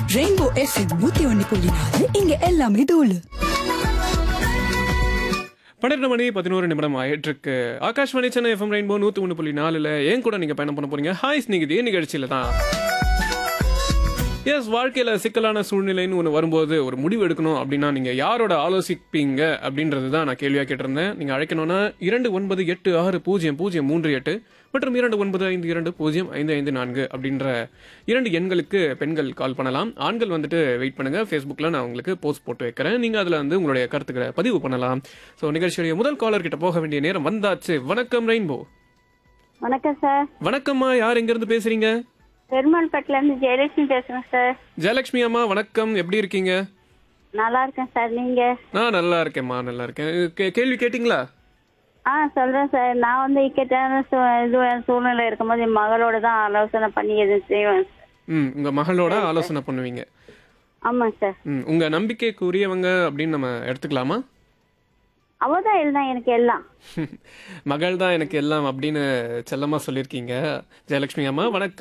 rainbow FM நூத்தி ஒன்னு புள்ளி நாலு இங்க எல்லாமே தூளு பன்னிரெண்டு மணி பதினோரு நிமிடம் ஆயிட்டிருக்கு ஆகாஷ்வாணி சென்னை எஃப்எம் ரெயின்போ நூற்றி ஒன்று புள்ளி நாலில் ஏன் கூட நீங்கள் பயணம் பண்ண போறீங்க ஹாய் ஸ்நேகிதி நிகழ்ச்சியில் தான் எஸ் வாழ்க்கையில் சிக்கலான சூழ்நிலைன்னு ஒன்று வரும்போது ஒரு முடிவு எடுக்கணும் அப்படின்னா நீங்கள் யாரோட ஆலோசிப்பீங்க அப்படின்றது தான் நான் கேள்வியாக கேட்டிருந்தேன் நீங்கள் அழைக்கணும்னா இரண்டு ஒன்பது எட்டு ஆறு பூஜ்ஜியம் பூஜ்ஜியம் மூன்று எட்டு மற்றும் இரண்டு ஒன்பது ஐந்து இரண்டு பூஜ்ஜியம் ஐந்து ஐந்து நான்கு அப்படின்ற இரண்டு எண்களுக்கு பெண்கள் கால் பண்ணலாம் ஆண்கள் வந்துட்டு வெயிட் பண்ணுங்க ஃபேஸ்புக்கில் நான் உங்களுக்கு போஸ்ட் போட்டு வைக்கிறேன் நீங்கள் அதில் வந்து உங்களுடைய கருத்துக்களை பதிவு பண்ணலாம் ஸோ நிகழ்ச்சியுடைய முதல் காலர் கிட்ட போக வேண்டிய நேரம் வந்தாச்சு வணக்கம் ரெயின்போ வணக்கம் சார் வணக்கம்மா யார் எங்கேருந்து பேசுறீங்க பெருமாள்பேட்டில இருந்து ஜெயலட்சுமி பேசுறேன் சார் ஜெயலட்சுமி அம்மா வணக்கம் எப்படி இருக்கீங்க நல்லா இருக்கேன் சார் நீங்க நான் நல்லா இருக்கேன்மா நல்லா இருக்கேன் கே- கேள்வி கேட்டிங்களா ஆ சொல்றேன் சார் நான் வந்து இக்கட்டான சூ- இது சூழ்நிலை இருக்கும்போது என் மகளோட தான் ஆலோசனை பண்ணி எதுவும் செய்வேன் சார் ம் உங்கள் மகளோட ஆலோசனை பண்ணுவீங்க ஆமாங்க சார் ம் உங்கள் நம்பிக்கைக்குரியவங்க அப்படின்னு நம்ம எடுத்துக்கலாமா அவ தான் எல்லாம் எனக்கு எல்லாம் மகள் தான் எனக்கு எல்லாம் அப்படின்னு செல்லமா சொல்லியிருக்கீங்க ஜெயலட்சுமி அம்மா வணக்கம்